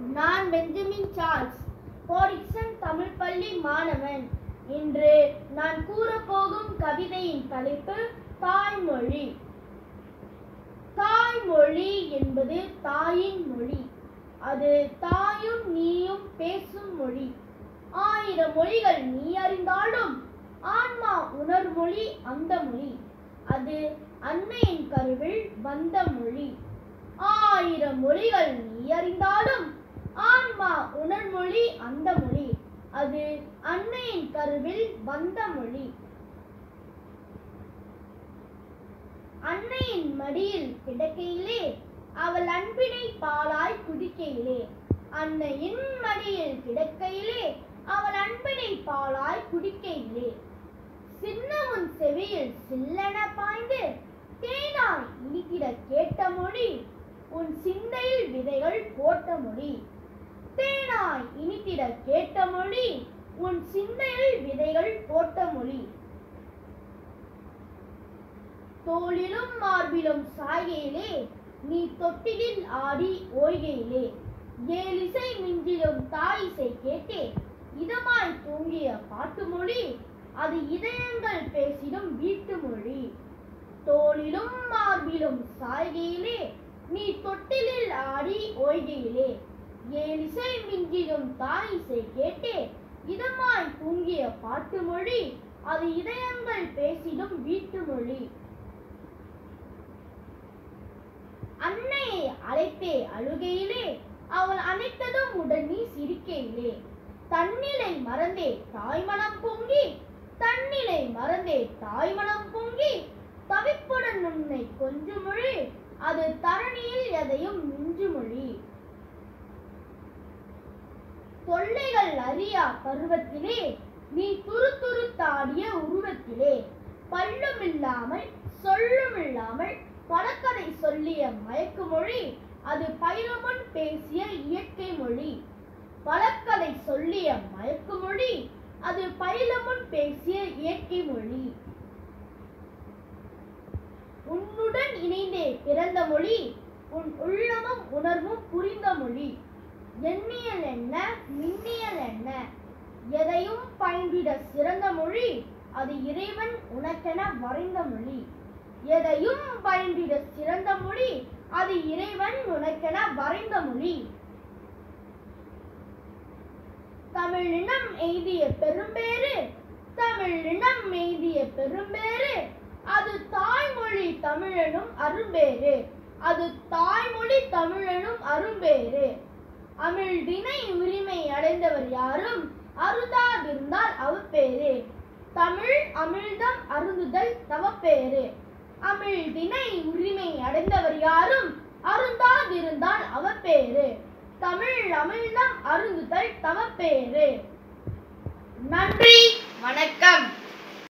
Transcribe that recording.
நான் Benjamin Charles போரிக்சன் Tamil பள்ளி மாணவன் இன்று நான் கூறப்போகும் கவிதையின் தலைப்பு தாய்மொழி தாய்மொழி என்பது தாயின் மொழி அது தாயும் நீயும் பேசும் மொழி ஆயிரம் மொழிகள் நீ அறிந்தாலும் ஆன்மா உணர்மொழி அந்த மொழி அது அன்னையின் கருவில் வந்த மொழி ஆயிரம் மொழிகள் நீ அறிந்தாலும் ஆன்மா உணர்மொழி அந்த மொழி அது அன்னையின் கருவில் வந்த மொழி அன்னையின் மடியில் கிடக்கையிலே அவள் அன்பினை பாலாய் குடிக்கையிலே அன்னையின் மடியில் கிடக்கையிலே அவள் அன்பினை பாலாய் குடிக்கையிலே சின்னமுன் செவியில் சில்லென பாய்ந்து தேனாய் இனிக்கிட கேட்ட மொழி உன் சிந்தையில் விதைகள் போட்ட மொழி தேனாய் இனித்திட கேட்ட மொழி உன் சிந்தையில் விதைகள் போட்ட மொழி தோளிலும் மார்பிலும் சாய்கையிலே நீ தொட்டிலில் ஆடி ஓய்கையிலே ஏலிசை மிஞ்சிலும் தாயிசை கேட்டே இதமாய் தூங்கிய பாட்டு மொழி அது இதயங்கள் பேசிடும் வீட்டு மொழி தோளிலும் மார்பிலும் சாய்கையிலே நீ தொட்டிலில் ஆடி ஓய்கையிலே ஏலிசை மிஞ்சிடும் தாயிசை கேட்டே இதமாய் தூங்கிய பாட்டு மொழி அது இதயங்கள் பேசிடும் வீட்டு மொழி அன்னையை அழைத்தே அழுகையிலே அவள் அணைத்ததும் உடன் நீ சிரிக்கையிலே தன்னிலை மறந்தே தாய்மனம் பொங்கி தன்னிலை மறந்தே தாய்மனம் பொங்கி தவிப்புடன் உன்னை கொஞ்சு மொழி அது தரணியில் எதையும் மிஞ்சு மொழி தொல்லைகள் அறியா பருவத்திலே நீ துரு துருத்தாடிய உருவத்திலே பல்லும் இல்லாமல் சொல்லும் இல்லாமல் பழக்கதை சொல்லிய மயக்கு மொழி அது பயிரமுன் பேசிய இயற்கை மொழி பழக்கதை சொல்லிய மயக்கு மொழி அது பயிலமுன் பேசிய இயற்கை மொழி உன்னுடன் இணைந்தே பிறந்த மொழி உன் உள்ளமும் உணர்வும் புரிந்த மொழி எண்ணியல் என்ன மின்னியல் என்ன எதையும் பயன்பிட சிறந்த மொழி அது இறைவன் உனக்கென வரைந்த மொழி எதையும் பயன்பிட சிறந்த மொழி அது இறைவன் உனக்கென வரைந்த மொழி தமிழினம் எய்திய பெரும்பேறு தமிழினம் எய்திய பெரும்பேறு அது தாய்மொழி தமிழனும் அரும்பேறு அது தாய்மொழி தமிழனும் அரும்பேறு அமிழ்தினை உரிமை அடைந்தவர் யாரும் அருதாதிருந்தால் அவப்பேறு தமிழ் அமிழ்தம் அருந்துதல் தவப்பேறு அமிழ்தினை உரிமை அடைந்தவர் யாரும் அருந்தாதிருந்தால் அவப்பேறு தமிழ் அமிழ்தம் அருந்துதல் தவப்பேறு நன்றி வணக்கம்